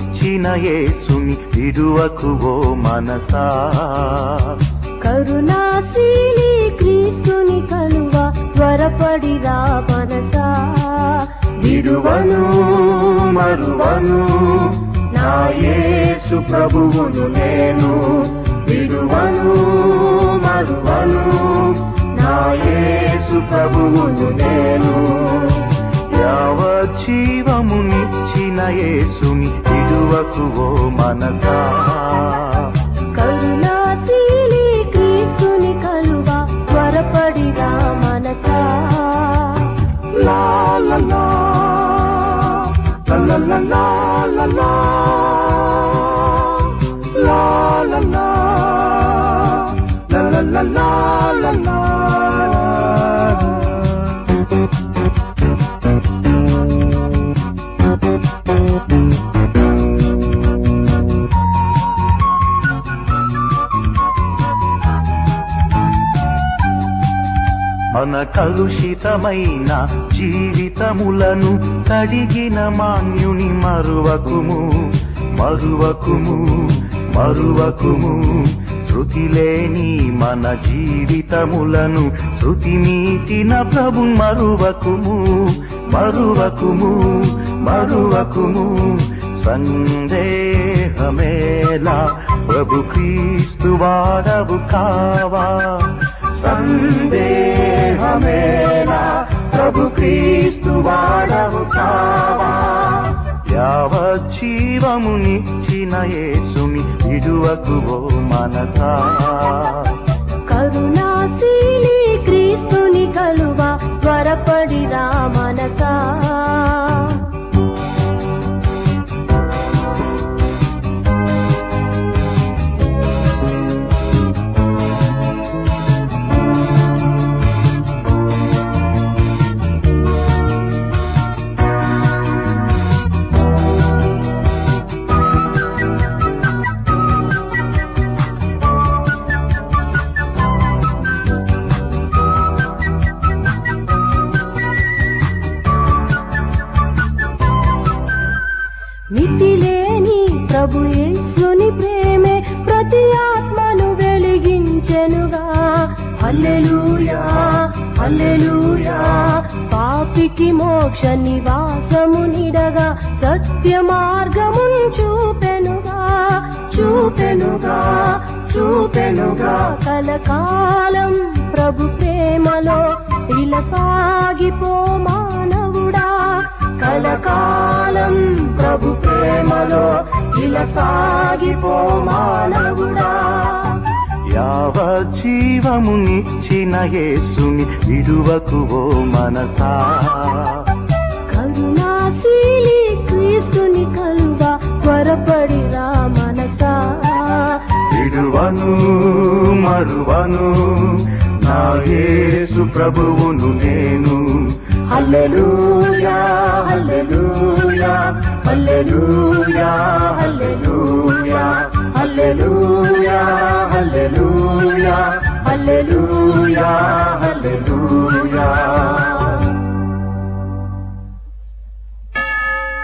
జన్మనిచ్చిన యేసుని విడువకు ఓ మనసా కరుణాశీలి క్రీస్తుని కలువ త్వరపడిరా మనసా విడువను మరువను నా యేసు ప్రభువును నేను విడువను మరువను నా యేసు ప్రభువును నేను యావ జీవమునిచ్చిన యేసుని విడువకు ఓ మనసా కరుణాశీలి క్రీస్తుని కలువ త్వరపడిరా మనసా La la la la la la la la la la la la la la la la la మన కలుషితమైన జీవితములను కడిగిన మాన్యుని మరువకుము మరువకుము మరువకుము శృతి లేని మన జీవితములను శృతి మీటిన ప్రభు మరువకుము మరువకుము మరువకుము సందేహమేలా ప్రభు క్రీస్తు వాడవు కావా సందేహమేలా ప్రభు క్రీస్తు వాడవు కావా యావ జీవమునిచ్చిన యేసుని విడువకు ఓ మనసా కరుణాశీలి క్రీస్తుని కలువ త్వరపడిరా మనసా మితిలేని ప్రభు యేసుని ప్రేమే ప్రతి ఆత్మను వెలిగించెనుగా హల్లెలూయా హల్లెలూయా పాపికి మోక్ష నివాసము నిడగా సత్య మార్గమును చూపెనుగా చూపెనుగా చూపెనుగా కలకాలం ప్రభు ప్రేమలో ఇలా సాగిపో మానవుడా కలకాలం ప్రభు ప్రేమలో ఇలా సాగిపో మానవుడా యావ జీవమునిచ్చిన యేసుని విడువకు ఓ మనసా కరుణాశీలి క్రీస్తుని కలువ త్వరపడిరా మనసా విడువను మరువను నా యేసు ప్రభువును నేను హల్లెలూయా హల్లెలూయా హల్లెలూయా హల్లెలూయా హల్లెలూయా హల్లెలూయా హల్లెలూయా హల్లెలూయా